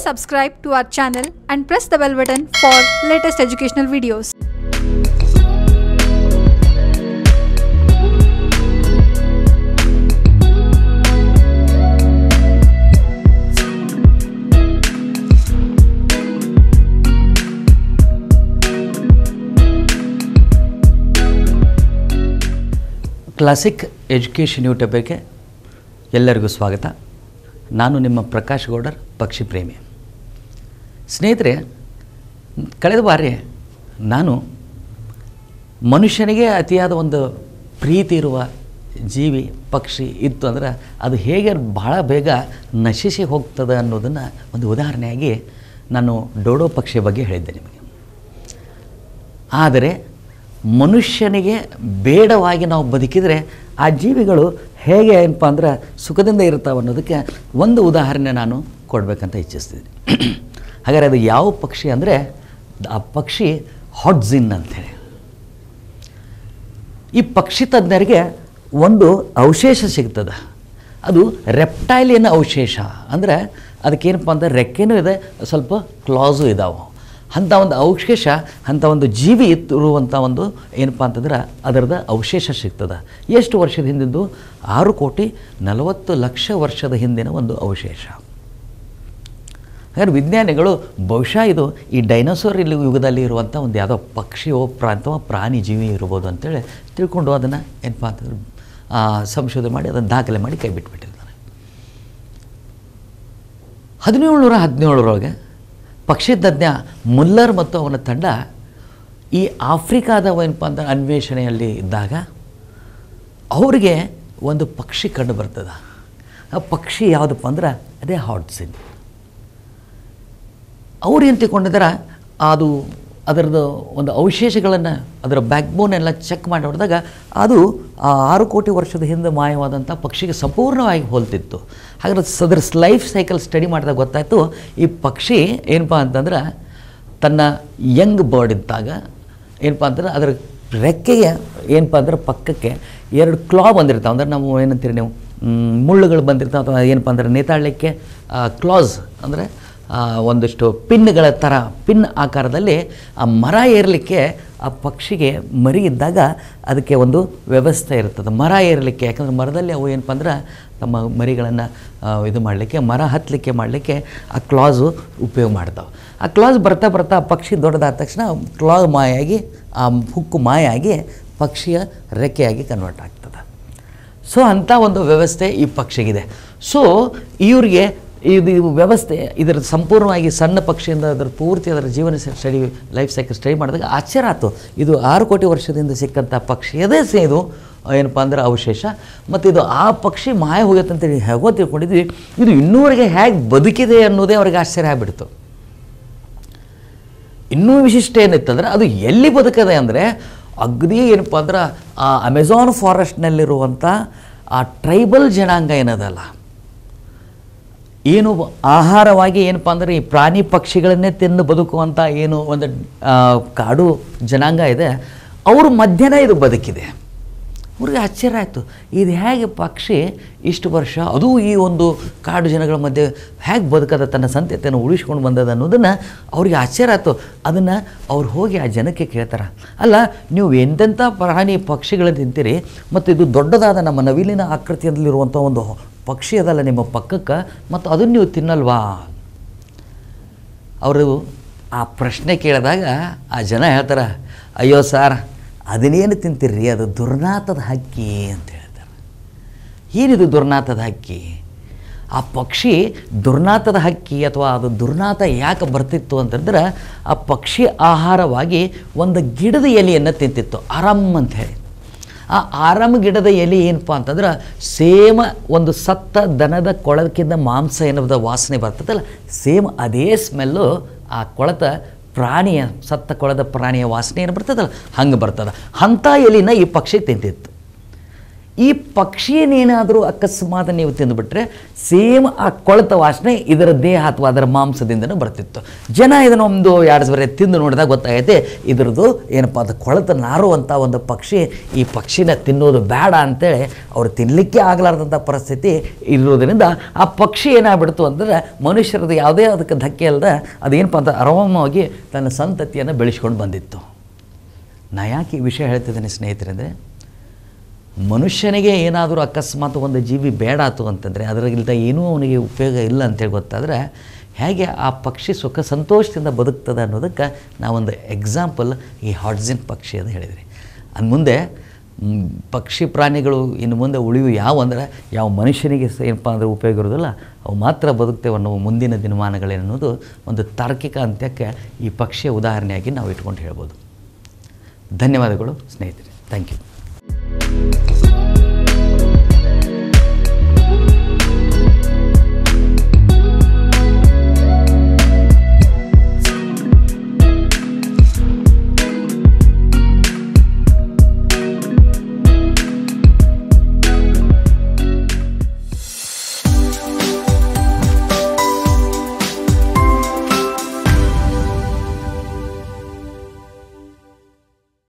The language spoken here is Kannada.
subscribe to our channel and press the bell button for latest educational videos. Classic education ಯೂಟ್ಯೂಬ್ಗೆ ಎಲ್ಲರಿಗೂ ಸ್ವಾಗತ ನಾನು ನಿಮ್ಮ ಪ್ರಕಾಶ್ ಗೌಡರ್ ಪಕ್ಷಿ ಪ್ರೇಮಿ ಸ್ನೇಹಿತರೆ ಕಳೆದ ಬಾರಿ ನಾನು ಮನುಷ್ಯನಿಗೆ ಅತಿಯಾದ ಒಂದು ಪ್ರೀತಿ ಇರುವ ಜೀವಿ ಪಕ್ಷಿ ಇತ್ತು ಅಂದ್ರೆ ಅದು ಹೇಗೆ ಬಹಳ ಬೇಗ ನಶಿಸಿ ಹೋಗ್ತದೆ ಅನ್ನೋದನ್ನು ಒಂದು ಉದಾಹರಣೆಯಾಗಿ ನಾನು ಡೋಡೋ ಪಕ್ಷಿಯ ಬಗ್ಗೆ ಹೇಳಿದ್ದೆ ನಿಮಗೆ ಆದರೆ ಮನುಷ್ಯನಿಗೆ ಬೇಡವಾಗಿ ನಾವು ಬದುಕಿದರೆ ಆ ಜೀವಿಗಳು ಹೇಗೆ ಏನಪ್ಪ ಅಂದ್ರೆ ಸುಖದಿಂದ ಇರ್ತಾವೆ ಅನ್ನೋದಕ್ಕೆ ಒಂದು ಉದಾಹರಣೆ ನಾನು ಕೊಡಬೇಕಂತ ಇಚ್ಛಿಸ್ತಿದ್ದೀನಿ ಹಾಗಾದರೆ ಅದು ಯಾವ ಪಕ್ಷಿ ಅಂದರೆ ಆ ಪಕ್ಷಿ ಹಾಟ್ಜಿನ್ ಅಂತೇಳಿ ಈ ಪಕ್ಷಿ ತಜ್ಞರಿಗೆ ಒಂದು ಅವಶೇಷ ಸಿಗ್ತದೆ ಅದು ರೆಪ್ಟೈಲಿಯನ್ ಅವಶೇಷ ಅಂದರೆ ಅದಕ್ಕೇನಪ್ಪ ಅಂದರೆ ರೆಕ್ಕೆನೂ ಇದೆ ಸ್ವಲ್ಪ ಕ್ಲಾಸು ಇದಾವೆ ಅಂಥ ಒಂದು ಅವಶೇಷ ಅಂಥ ಒಂದು ಜೀವಿ ಇರುವಂಥ ಒಂದು ಏನಪ್ಪ ಅಂತಂದ್ರೆ ಅದರದ ಅವಶೇಷ ಸಿಗ್ತದೆ ಎಷ್ಟು ವರ್ಷದ ಹಿಂದಿಂದು ಆರು ಕೋಟಿ ನಲವತ್ತು ಲಕ್ಷ ವರ್ಷದ ಹಿಂದಿನ ಒಂದು ಅವಶೇಷ ಹಾಗಾದ್ರೆ ವಿಜ್ಞಾನಿಗಳು ಬಹುಶಃ ಇದು ಈ ಡೈನೋಸಾರ್ ಇಲ್ಲಿ ಯುಗದಲ್ಲಿ ಇರುವಂಥ ಒಂದು ಯಾವುದೋ ಪಕ್ಷಿಯೋ ಪ್ರಾ ಅಥವಾ ಪ್ರಾಣಿ ಜೀವಿ ಇರ್ಬೋದು ಅಂತೇಳಿ ತಿಳ್ಕೊಂಡು ಅದನ್ನು ಏನಪ್ಪ ಅಂತಂದ್ರೆ ಆ, ಸಂಶೋಧನೆ ಮಾಡಿ ಅದನ್ನು ದಾಖಲೆ ಮಾಡಿ ಕೈ ಬಿಟ್ಬಿಟ್ಟಿರ್ತಾರೆ ಹದಿನೇಳುನೂರ ಹದಿನೇಳರೊಳಗೆ ಪಕ್ಷಿ ತಜ್ಞ ಮುಲ್ಲರ್ ಮತ್ತು ಅವನ ತಂಡ ಈ ಆಫ್ರಿಕಾದ ಏನಪ್ಪ ಅಂದ್ರೆ ಅನ್ವೇಷಣೆಯಲ್ಲಿ ಇದ್ದಾಗ ಅವರಿಗೆ ಒಂದು ಪಕ್ಷಿ ಕಂಡು ಬರ್ತದೆ ಆ ಪಕ್ಷಿ ಯಾವುದಪ್ಪ ಅಂದ್ರೆ ಅದೇ ಹಾಟ್ಸಿನ್ ಅವ್ರು ಏನು ತಿಳ್ಕೊಂಡಿದ್ದಾರೆ ಅದು ಅದರದ್ದು ಒಂದು ಅವಶೇಷಗಳನ್ನು ಅದರ ಬ್ಯಾಕ್ಬೋನ್ ಎಲ್ಲ ಚೆಕ್ ಮಾಡಿ ನೋಡಿದಾಗ ಅದು ಆ ಆರು ಕೋಟಿ ವರ್ಷದ ಹಿಂದೆ ಮಾಯವಾದಂಥ ಪಕ್ಷಿಗೆ ಸಂಪೂರ್ಣವಾಗಿ ಹೋಲ್ತಿತ್ತು ಹಾಗಾದ್ರೆ ಸ್- ಅದರ ಲೈಫ್ ಸೈಕಲ್ ಸ್ಟಡಿ ಮಾಡಿದಾಗ ಗೊತ್ತಾಯಿತು ಈ ಪಕ್ಷಿ ಏನಪ್ಪ ಅಂತಂದ್ರೆ ತನ್ನ ಯಂಗ್ ಬರ್ಡ್ ಇದ್ದಾಗ ಏನಪ್ಪ ಅಂತಂದ್ರೆ ಅದರ ರೆಕ್ಕೆಗೆ ಏನಪ್ಪ ಅಂದ್ರೆ ಪಕ್ಕಕ್ಕೆ ಎರಡು ಕ್ಲಾ ಬಂದಿರ್ತಾವೆ ಅಂದ್ರೆ ನಾವು ಏನಂತೀರಿ ನೀವು ಮ್, ಮುಳ್ಳುಗಳು ಬಂದಿರ್ತಾವೆ ಅಥವಾ ಏನಪ್ಪ ಅಂದ್ರೆ ನೇತಾಡಲಿಕ್ಕೆ ಕ್ಲಾಸ್ ಅಂದರೆ ಆ, ಒಂದಿಷ್ಟು ಪಿನ್ಗಳ ಥರ ಪಿನ್ ಆಕಾರದಲ್ಲಿ ಆ ಮರ ಏರಲಿಕ್ಕೆ ಆ ಪಕ್ಷಿಗೆ ಮರಿ ಇದ್ದಾಗ ಅದಕ್ಕೆ ಒಂದು ವ್ಯವಸ್ಥೆ ಇರ್ತದೆ ಮರ ಏರಲಿಕ್ಕೆ ಯಾಕಂದ್ರೆ ಮರದಲ್ಲಿ ಅವು ಏನಪ್ಪ ಅಂದ್ರೆ ತಮ್ಮ ಮರಿಗಳನ್ನು ಇದು ಮಾಡಲಿಕ್ಕೆ ಮರ ಹತ್ತಲಿಕ್ಕೆ ಮಾಡಲಿಕ್ಕೆ ಆ ಕ್ಲಾಸು ಉಪಯೋಗ ಮಾಡ್ತಾವೆ ಆ ಕ್ಲಾಸ್ ಬರ್ತಾ ಬರ್ತಾ ಆ ಪಕ್ಷಿ ದೊಡ್ಡದಾದ ತಕ್ಷಣ ಕ್ಲಾಸ್ ಮಾಯಾಗಿ ಆ ಹುಕ್ಕು ಮಾಯಾಗಿ ಪಕ್ಷಿಯ ರೆಕ್ಕೆಯಾಗಿ ಕನ್ವರ್ಟ್ ಆಗ್ತದೆ ಸೊ ಅಂಥ ಒಂದು ವ್ಯವಸ್ಥೆ ಈ ಪಕ್ಷಿಗಿದೆ ಸೊ ಇವ್ರಿಗೆ ಇದು ಇದು ವ್ಯವಸ್ಥೆ ಇದರ ಸಂಪೂರ್ಣವಾಗಿ ಸಣ್ಣ ಪಕ್ಷಿಯಿಂದ ಅದರ ಪೂರ್ತಿ ಅದರ ಜೀವನ ಸ್ಟಡಿ ಲೈಫ್ ಸೈಕಲ್ ಸ್ಟಡಿ ಮಾಡಿದಾಗ ಆಶ್ಚರ್ಯ ಆಯ್ತು ಇದು ಆರು ಕೋಟಿ ವರ್ಷದಿಂದ ಸಿಕ್ಕಂಥ ಪಕ್ಷಿಯದೇ ಸೇ ಇದು ಏನಪ್ಪ ಅಂದ್ರೆ ಅವಶೇಷ ಮತ್ತು ಇದು ಆ ಪಕ್ಷಿ ಮಾಯ ಹೋಗೈತೆ ಅಂತೇಳಿ ಹೇಗೋ ತಿಳ್ಕೊಂಡಿದ್ವಿ ಇದು ಇನ್ನೂವರೆಗೆ ಹೇಗೆ ಬದುಕಿದೆ ಅನ್ನೋದೇ ಅವ್ರಿಗೆ ಆಶ್ಚರ್ಯ ಆಗಿಬಿಡ್ತು ಇನ್ನೂ ವಿಶಿಷ್ಟ ಏನಿತ್ತಂದ್ರೆ ಅದು ಎಲ್ಲಿ ಬದುಕದೆ ಅಂದರೆ ಅಗದಿ ಏನಪ್ಪ ಅಂದ್ರೆ ಆ ಅಮೆಝಾನ್ ಫಾರೆಸ್ಟ್ನಲ್ಲಿರುವಂಥ ಆ ಟ್ರೈಬಲ್ ಜನಾಂಗ ಏನದಲ್ಲ ಏನು ಆಹಾರವಾಗಿ ಏನಪ್ಪ ಅಂದರೆ ಈ ಪ್ರಾಣಿ ಪಕ್ಷಿಗಳನ್ನೇ ತಿಂದು ಬದುಕುವಂಥ ಏನು ಒಂದು ಆ, ಕಾಡು ಜನಾಂಗ ಇದೆ ಅವ್ರ ಮಧ್ಯನೇ ಇದು ಬದುಕಿದೆ ಅವ್ರಿಗೆ ಆಶ್ಚರ್ಯ ಆಯಿತು ಇದು ಹೇಗೆ ಪಕ್ಷಿ ಇಷ್ಟು ವರ್ಷ ಅದು ಈ ಒಂದು ಕಾಡು ಜನಗಳ ಮಧ್ಯೆ ಹೇಗೆ ಬದುಕದ ತನ್ನ ಸಂತತಿಯನ್ನು ಉಳಿಸ್ಕೊಂಡು ಬಂದದ ಅನ್ನೋದನ್ನು ಅವ್ರಿಗೆ ಆಶ್ಚರ್ಯ ಆಯಿತು ಅದನ್ನು ಅವ್ರು ಹೋಗಿ ಆ ಜನಕ್ಕೆ ಕೇಳ್ತಾರೆ ಅಲ್ಲ ನೀವು ಎಂತೆಂಥ ಪ್ರಾಣಿ ಪಕ್ಷಿಗಳನ್ನು ತಿಂತೀರಿ ಮತ್ತು ಇದು ದೊಡ್ಡದಾದ ನಮ್ಮ ನವಿಲಿನ ಆಕೃತಿಯಲ್ಲಿರುವಂಥ ಒಂದು ಪಕ್ಷಿ ಅದಲ್ಲ ನಿಮ್ಮ ಪಕ್ಕಕ್ಕೆ ಮತ್ತು ಅದನ್ನು ನೀವು ತಿನ್ನಲ್ವಾ ಅವರು ಆ ಪ್ರಶ್ನೆ ಕೇಳಿದಾಗ ಆ ಜನ ಹೇಳ್ತಾರೆ ಅಯ್ಯೋ ಸಾರ್ ಅದನ್ನೇನು ತಿಂತೀರ್ರಿ ಅದು ದುರ್ನಾಥದ ಹಕ್ಕಿ ಅಂತ ಹೇಳ್ತಾರೆ ಏನಿದು ದುರ್ನಾಥದ ಹಕ್ಕಿ ಆ ಪಕ್ಷಿ ದುರ್ನಾಥದ ಹಕ್ಕಿ ಅಥವಾ ಅದು ದುರ್ನಾಥ ಯಾಕೆ ಬರ್ತಿತ್ತು ಅಂತಂದ್ರೆ ಆ ಪಕ್ಷಿ ಆಹಾರವಾಗಿ ಒಂದು ಗಿಡದ ಎಲೆಯನ್ನು ತಿಂತಿತ್ತು ಆರಾಮ್ ಅಂತ ಹೇಳಿ ಆ ಆರಾಮ ಗಿಡದ ಎಲೆ ಏನಪ್ಪ ಅಂತಂದ್ರೆ ಸೇಮ್ ಒಂದು ಸತ್ತ ದನದ ಕೊಳಕಿಂದ ಮಾಂಸ ಏನದ ವಾಸನೆ ಬರ್ತದಲ್ಲ ಸೇಮ್ ಅದೇ ಸ್ಮೆಲ್ಲು ಆ ಕೊಳತ ಪ್ರಾಣಿಯ ಸತ್ತ ಕೊಳದ ಪ್ರಾಣಿಯ ವಾಸನೆ ಏನು ಬರ್ತದಲ್ಲ ಹಂಗೆ ಬರ್ತದೆ ಅಂಥ ಎಲಿನ ಈ ಪಕ್ಷಿ ತಿಂತಿತ್ತು ಈ ಪಕ್ಷಿಯನ್ನೇನಾದರೂ ಅಕಸ್ಮಾತ್ ನೀವು ತಿಂದುಬಿಟ್ರೆ ಸೇಮ್ ಆ ಕೊಳೆತ ವಾಸನೆ ಇದರ ದೇಹ ಅಥವಾ ಅದರ ಮಾಂಸದಿಂದನೂ ಬರ್ತಿತ್ತು ಜನ ಇದನ್ನು ಒಂದು ಎರಡು ಸರಿ ತಿಂದು ನೋಡಿದಾಗ ಗೊತ್ತಾಗೈತೆ ಇದ್ರದ್ದು ಏನಪ್ಪ ಅದು ಕೊಳೆತ ನಾರುವಂಥ ಒಂದು ಪಕ್ಷಿ ಈ ಪಕ್ಷಿನ ತಿನ್ನೋದು ಬೇಡ ಅಂತೇಳಿ ಅವ್ರು ತಿನ್ನಲಿಕ್ಕೆ ಆಗಲಾರ್ದಂಥ ಪರಿಸ್ಥಿತಿ ಇರೋದರಿಂದ ಆ ಪಕ್ಷಿ ಏನಾಗ್ಬಿಡ್ತು ಅಂದರೆ ಮನುಷ್ಯರದ್ದು ಯಾವುದೇ ಅದಕ್ಕೆ ಧಕ್ಕೆ ಅಲ್ಲದೆ ಅದೇನಪ್ಪ ಅಂತ ಆರಾಮವಾಗಿ ತನ್ನ ಸಂತತಿಯನ್ನು ಬೆಳೆಸ್ಕೊಂಡು ಬಂದಿತ್ತು ನಾ ಯಾಕೆ ಈ ವಿಷಯ ಹೇಳ್ತಿದ್ದೀನಿ ಸ್ನೇಹಿತರಂದರೆ ಮನುಷ್ಯನಿಗೆ ಏನಾದರೂ ಅಕಸ್ಮಾತ್ ಒಂದು ಜೀವಿ ಬೇಡ ಆತು ಅಂತಂದರೆ ಅದರಗಿಲ್ದ ಏನೂ ಅವನಿಗೆ ಉಪಯೋಗ ಇಲ್ಲ ಅಂತೇಳಿ ಗೊತ್ತಾದರೆ ಹೇಗೆ ಆ ಪಕ್ಷಿ ಸುಖ ಸಂತೋಷದಿಂದ ಬದುಕ್ತದೆ ಅನ್ನೋದಕ್ಕೆ ನಾವೊಂದು ಎಕ್ಸಾಂಪಲ್ ಈ ಹಾಡ್ಜಿನ್ ಪಕ್ಷಿ ಅಂತ ಹೇಳಿದ್ರಿ ಅಂದ ಮುಂದೆ ಮ್, ಪಕ್ಷಿ ಪ್ರಾಣಿಗಳು ಇನ್ನು ಮುಂದೆ ಉಳಿವು ಯಾವ ಅಂದರೆ ಯಾವ ಮನುಷ್ಯನಿಗೆ ಸ- ಏನಪ್ಪ ಅಂದರೆ ಉಪಯೋಗ ಇರೋದಿಲ್ಲ ಅವು ಮಾತ್ರ ಬದುಕ್ತೇವೆ ಅನ್ನೋ ಮುಂದಿನ ದಿನಮಾನಗಳೇನನ್ನೋದು ಒಂದು ತಾರ್ಕಿಕ ಅಂತ್ಯಕ್ಕೆ ಈ ಪಕ್ಷಿಯ ಉದಾಹರಣೆಯಾಗಿ ನಾವು ಇಟ್ಕೊಂಡು ಹೇಳ್ಬೋದು ಧನ್ಯವಾದಗಳು ಸ್ನೇಹಿತರೆ ಥ್ಯಾಂಕ್ ಯು